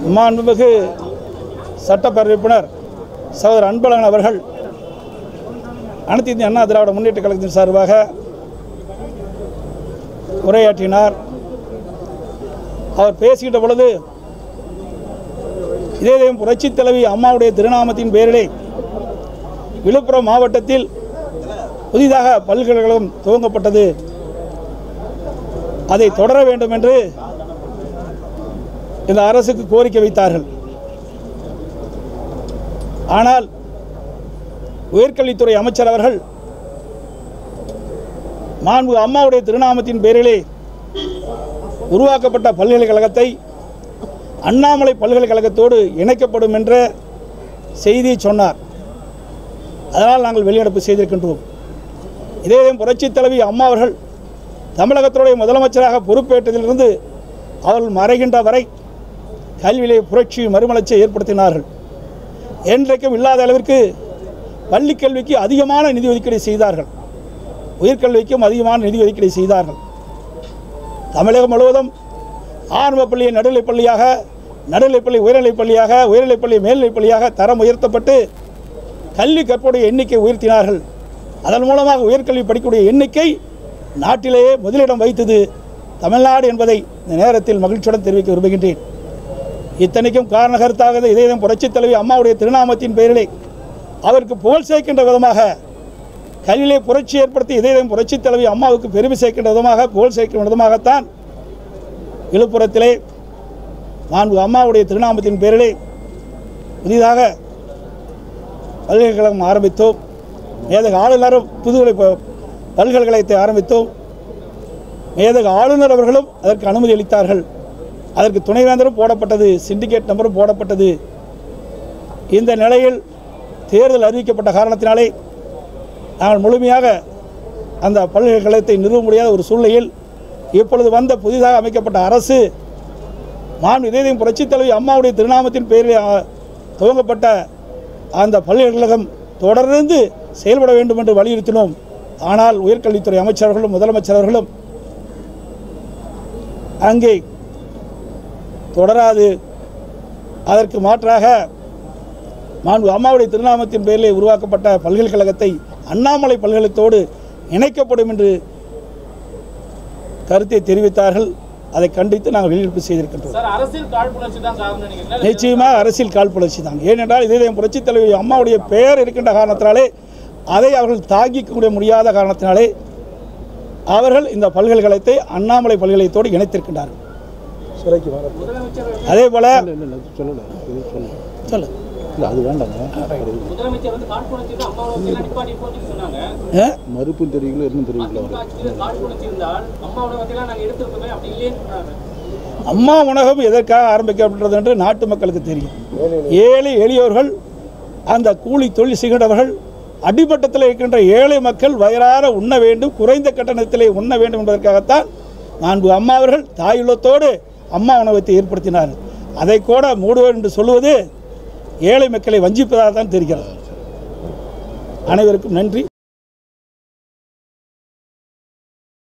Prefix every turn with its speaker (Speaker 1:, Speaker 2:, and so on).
Speaker 1: மாண்புமிகு சட்டப்பேரவை உறுப்பினர் சகோதரர் அன்பழகன் அவர்கள் அனைத்து இந்திய அண்ணா திராவிட முன்னேற்ற கழகத்தின் சார்பாக உரையாற்றினார் அவர் பேசுகின்ற பொழுது இதேதேம் புரட்சித் தலைவி அம்மாவுடைய திருநாமத்தின் பெயரிலே விழுப்புரம் மாவட்டத்தில் புதிதாக பல்கலைக்கழகம் துவங்கப்பட்டது அதை தொடர வேண்டும் என்று இந்த அரசுக்கு கோரிக்கை வைத்தார்கள் ஆனால் உயர்கல்வித்துறை அமைச்சர் அவர்கள் மாண்பு அம்மாவுடைய திருநாமத்தின் பேரிலே உருவாக்கப்பட்ட பல்கலைக்கழகத்தை அண்ணாமலை பல்கலைக்கழகத்தோடு இணைக்கப்படும் என்ற செய்தியை சொன்னார் அதனால் நாங்கள் வெளிநடப்பு செய்திருக்கின்றோம் இதே புரட்சித் தலைவி அம்மா அவர்கள் தமிழகத்துடைய முதலமைச்சராக பொறுப்பேற்றதிலிருந்து அவர்கள் மறைகின்ற வரை கல்வியிலே புரட்சி மறுமலர்ச்சியை ஏற்படுத்தினார்கள் என்றைக்கும் இல்லாத அளவிற்கு பள்ளிக் கல்விக்கு அதிகமான நிதி ஒதுக்கீடு செய்தார்கள் உயர்கல்விக்கும் அதிகமான நிதி ஒதுக்கீடு செய்தார்கள் தமிழகம் முழுவதும் ஆரம்ப பள்ளியை நடுநிலைப் பள்ளியாக நடுநிலைப்பள்ளி உயர்நிலைப் பள்ளியாக உயர்நிலைப்பள்ளி மேல்நிலைப் பள்ளியாக தரம் உயர்த்தப்பட்டு கல்வி கற்புடைய எண்ணிக்கை உயர்த்தினார்கள் அதன் மூலமாக உயர்கல்வி படிக்கக்கூடிய எண்ணிக்கை நாட்டிலேயே முதலிடம் வைத்தது தமிழ்நாடு என்பதை இந்த நேரத்தில் மகிழ்ச்சியுடன் தெரிவிக்க விரும்புகின்றேன் இத்தனைக்கும் காரணகர்த்தாக இதயம் புரட்சித் தலைவி அம்மாவுடைய திருநாமத்தின் பெயரிலே அவருக்கு புகழ் சேர்க்கின்ற விதமாக கல்வியிலே புரட்சி ஏற்படுத்தி இதயம் புரட்சித் தலைவி அம்மாவுக்கு பெருமை சேர்க்கின்ற விதமாக புகழ் சேர்க்கின்ற விதமாகத்தான் விழுப்புரத்திலே மாண்பு அம்மாவுடைய திருநாமத்தின் பேரிலே புதிதாக பல்கலைக்கழகம் ஆரம்பித்தோம் மேதக ஆளுநரும் புதுவை ப- பல்கலைக்கழகத்தை ஆரம்பித்தோம் மேதக ஆளுநர் அவர்களும் அதற்கு அனுமதி அளித்தார்கள் அதற்கு துணைவேந்தரும் போடப்பட்டது சிண்டிகேட் நம்பரும் போடப்பட்டது இந்த நிலையில் தேர்தல் அறிவிக்கப்பட்ட காரணத்தினாலே நாங்கள் முழுமையாக அந்த பல்கலைக்கழகத்தை நிறுவ முடியாத ஒரு சூழ்நிலையில் இப்பொழுது வந்த புதிதாக அமைக்கப்பட்ட அரசு மாண்பு இதயம் புரட்சித் தலைவி அம்மாவுடைய திருநாமத்தின் பெயரில் ஆ, துவங்கப்பட்ட அந்த பல்கலைக்கழகம் தொடர்ந்து செயல்பட வேண்டும் என்று வலியுறுத்தினோம் ஆனால் உயர்கல்வித்துறை அமைச்சர்களும் முதலமைச்சர் அவர்களும் அங்கே தொடராது அதற்கு மாற்றாக மாண்பு அம்மாவுடைய திருநாமத்தின் பெயரிலே உருவாக்கப்பட்ட பல்கலைக்கழகத்தை அண்ணாமலை பல்கலைக்கழகத்தோடு இணைக்கப்படும் என்று கருத்தை தெரிவித்தார்கள் அதை கண்டித்து நாங்கள் வெளியிட்டு செய்திருக்கின்றோம்
Speaker 2: சார் அரசியல் காழ்ப்புணர்ச்சி தான் காரணம் நினைக்கிறீங்களா
Speaker 1: நிச்சயமாக அரசியல் காழ்ப்புணர்ச்சி தான் ஏனென்றால் இதே புரட்சித் தலைவி அம்மாவுடைய பெயர் இருக்கின்ற காரணத்தினாலே அதை அவர்கள் தாங்கிக்க முடியாத காரணத்தினாலே அவர்கள் இந்த பல்கலைக்கழகத்தை அண்ணாமலை பல்கலைக்கழகத்தோடு இணைத்திருக்கின்றார்கள்
Speaker 2: முதலமைச்சர்
Speaker 1: அதே போல
Speaker 3: இல்லை இல்லை சொல்லலை இது சொல்லலை
Speaker 1: சொல்லு
Speaker 3: இல்லை அது வேண்டாங்க
Speaker 2: முதலமைச்சர் வந்து காழ்ப்புணர்ச்சி தான் அம்மாவை வந்து எல்லாம் நிப்பாட்டி போட்டுன்னு சொன்னாங்க
Speaker 1: ஆ?
Speaker 3: மறுப்பும் தெரிவிக்கல இன்னும் தெரிவிக்கல
Speaker 2: அதிமுக ஆட்சியில் காழ்ப்புணர்ச்சி இருந்தால் அம்மாவோட வகையெல்லாம் நாங்கள் எடுத்திருக்கோமே அப்படி இல்லைன்னு சொன்னாங்க
Speaker 1: அம்மா உணவகம் எதற்காக ஆரம்பிக்கப்பட்டது என்று நாட்டு மக்களுக்கு தெரியும் ஏழை எளியோர்கள் அந்த கூலி தொழில் செய்கின்றவர்கள் அடிமட்டத்தில் இருக்கின்ற ஏழை மக்கள் வயிறார உண்ண வேண்டும் குறைந்த கட்டணத்திலே உண்ண வேண்டும் என்பதற்காகத்தான் நான்கு அம்மா அவர்கள் தாயுள்ளத்தோடு அம்மா உணவகத்தை ஏற்படுத்தினார்கள் அதை கூட மூடுவர் என்று சொல்லுவது ஏழை மக்களை வஞ்சிப்பதாக தான் தெரிகிறது அனைவருக்கும் நன்றி